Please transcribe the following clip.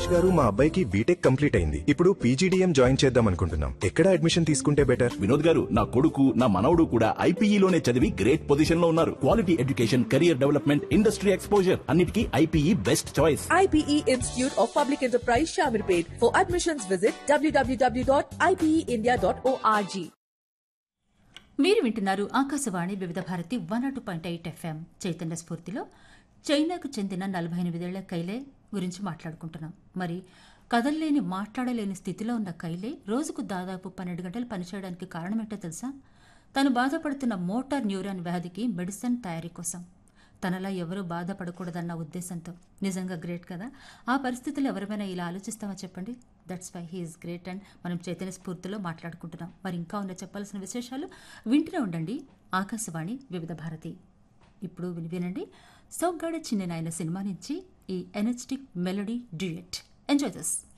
రాజేష్ గారు మా అబ్బాయికి బీటెక్ కంప్లీట్ అయింది ఇప్పుడు పీజీడీఎం జాయిన్ చేద్దాం అనుకుంటున్నాం ఎక్కడ అడ్మిషన్ తీసుకుంటే బెటర్ వినోద్ గారు నా కొడుకు నా మనవడు కూడా ఐపీఈలోనే చదివి గ్రేట్ పొజిషన్ లో ఉన్నారు quality education career development industry exposure అన్నిటికీ IPE best choice IPE Institute of Public Enterprise Shamirpet. For admissions, visit www.ipeindia.org. మీరు వింటున్నారు Akashvani Vividh Bharati one two point eight FM చైతన్య స్ఫూర్తిలో చైనాకు చెందిన నలభై ఎనిమిదేళ్ల కైలే గురించి మాట్లాడుకుంటున్నాం మరి కదల్లేని మాట్లాడలేని స్థితిలో ఉన్న కైలే రోజుకు దాదాపు పన్నెండు గంటలు పనిచేయడానికి కారణమేంటో తెలుసా తను బాధపడుతున్న మోటార్ న్యూరాన్ వ్యాధికి మెడిసిన్ తయారీ కోసం తనలా ఎవరూ బాధపడకూడదన్న ఉద్దేశంతో నిజంగా గ్రేట్ కదా ఆ పరిస్థితుల్లో ఎవరైనా ఇలా ఆలోచిస్తామా చెప్పండి that's why he's great and మనం చైతన్య స్ఫూర్తిలో మాట్లాడుకుంటున్నాం మరి ఇంకా ఉన్న చెప్పాల్సిన విశేషాలు వింటూనే ఉండండి ఆకాశవాణి వివిధ భారతి ఇప్పుడు విని వినండి సౌగాడ చిన్న నాయన సినిమా నుంచి ఈ energetic melody duet enjoy this